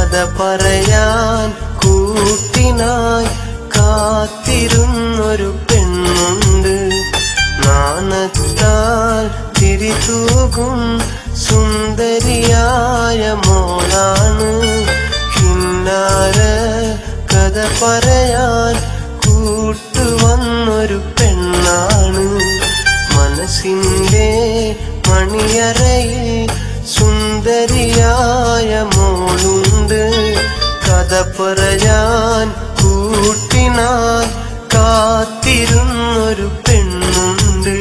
കഥ പറയാൻ കൂട്ടിനായി കാത്തിരുന്നൊരു പെണ്ണുണ്ട് നാണത്താൽ തിരിതൂകും സുന്ദരിയായ മോളാണ് കിന്നാര കഥ പറയാൻ കൂട്ടുവന്നൊരു പെണ്ണാണ് മനസ്സിന്റെ മണിയറയിൽ സുന്ദരിയായ മോളുണ്ട് കഥ പറയാൻ കൂട്ടിനായി കാത്തിരുന്നൊരു പെണ്ണുണ്ട്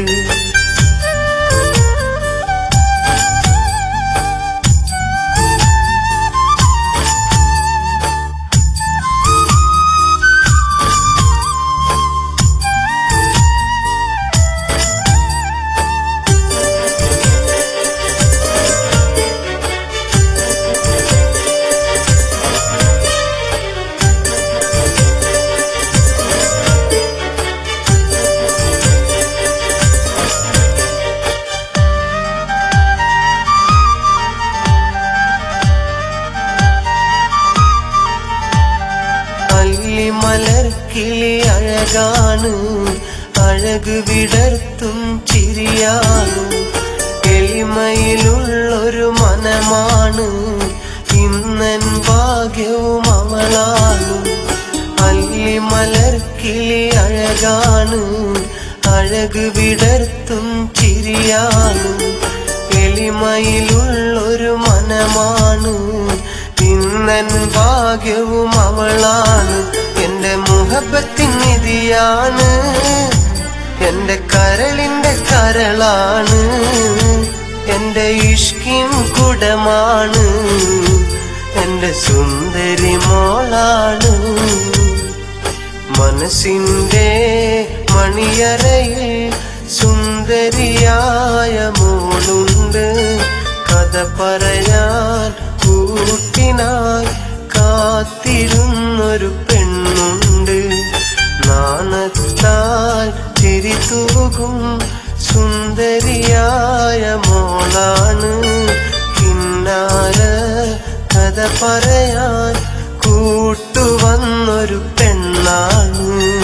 അല്ലിമലർ കിളി അഴകാണ് അഴക് വിടർത്തും ചിരിയാണ് എളിമയിലുള്ളൊരു മനമാണ് ഇന്നൻ ഭാഗ്യവും അവളാണ് അല്ലിമലർ കിളി അഴകാണ് അഴക് വിടർത്തും ചിരിയാണ് എളിമയിലുള്ളൊരു മനമാണ് ഇന്നൻ ഭാഗ്യവും അവളാണ് എന്റെ മുഹബത്തിൻ നിധിയാണ് എന്റെ കരളിന്റെ കരളാണ് എന്റെ ഇഷ്കിൻ കുടമാണ് എന്റെ സുന്ദരി മോളാണ് മനസ്സിന്റെ മണിയറയിൽ സുന്ദരിയായ മോളുണ്ട് കഥ പറയാൻ കൂട്ടിനായി കാത്തിരുന്നൊരു പെണ്ണുണ്ട് നാണത്താൽ ചിരിതൂകും സുന്ദരിയായ മോളാണ് കിന്നാര കഥ പറയാൻ കൂട്ടുവന്നൊരു പെണ്ണാണ്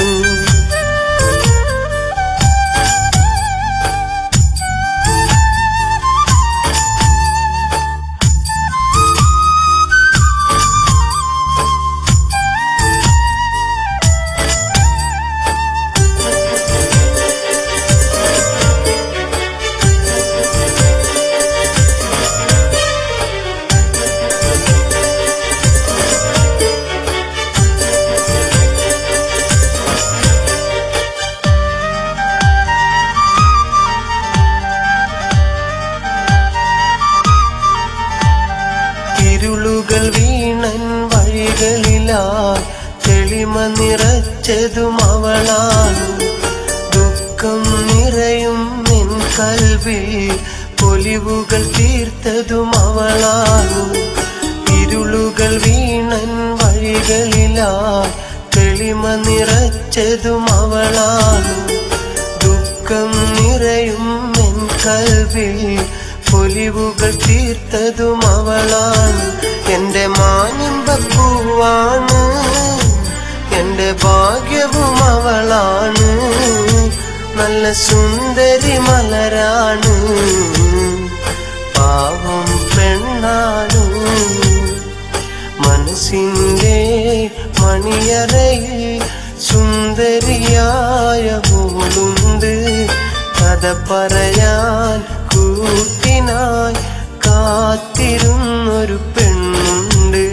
ഇരുളുകൾ വീണൻ വഴികളിലായി തെളിമ നിറച്ചതും അവളാണ് ദുഃഖം നിറയും നിൻ കൽവിൽ പൊലിവുകൾ തീർത്തതും അവളാണ് ഇരുളുകൾ വീണൻ വഴികളിലായി തെളിമ നിറച്ചതും അവളാണ് ദുഃഖം നിറയും എൻ കൽവിൽ പൊലിവുകൾ തീർത്തതും അവളാണ് എന്റെ മാനിമ്പൂവാണ് എന്റെ ഭാഗ്യവും അവളാണ് നല്ല സുന്ദരി മലരാണ് പാവം പെണ്ണാണ് മനസ്സിന്റെ മണിയറയിൽ സുന്ദരിയായ മോളുണ്ട് കഥ പറയാൻ കൂട്ടിനായി കാത്തിരുന്നൊരു പെണ്ണുണ്ട്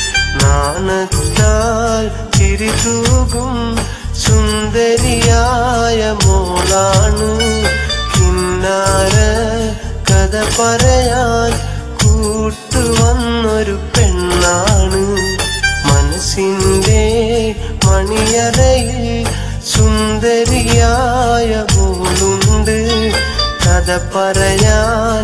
നാണത്താൽ ചിരിതൂകും സുന്ദരിയായ മോളാണ് കിന്നാര കഥ പറയാൻ കൂട്ടുവന്നൊരു പെണ്ണാണ് മനസ്സിന്റെ മണിയറയിൽ സുന്ദരിയായ മോളുണ്ട് കഥ പറയാൻ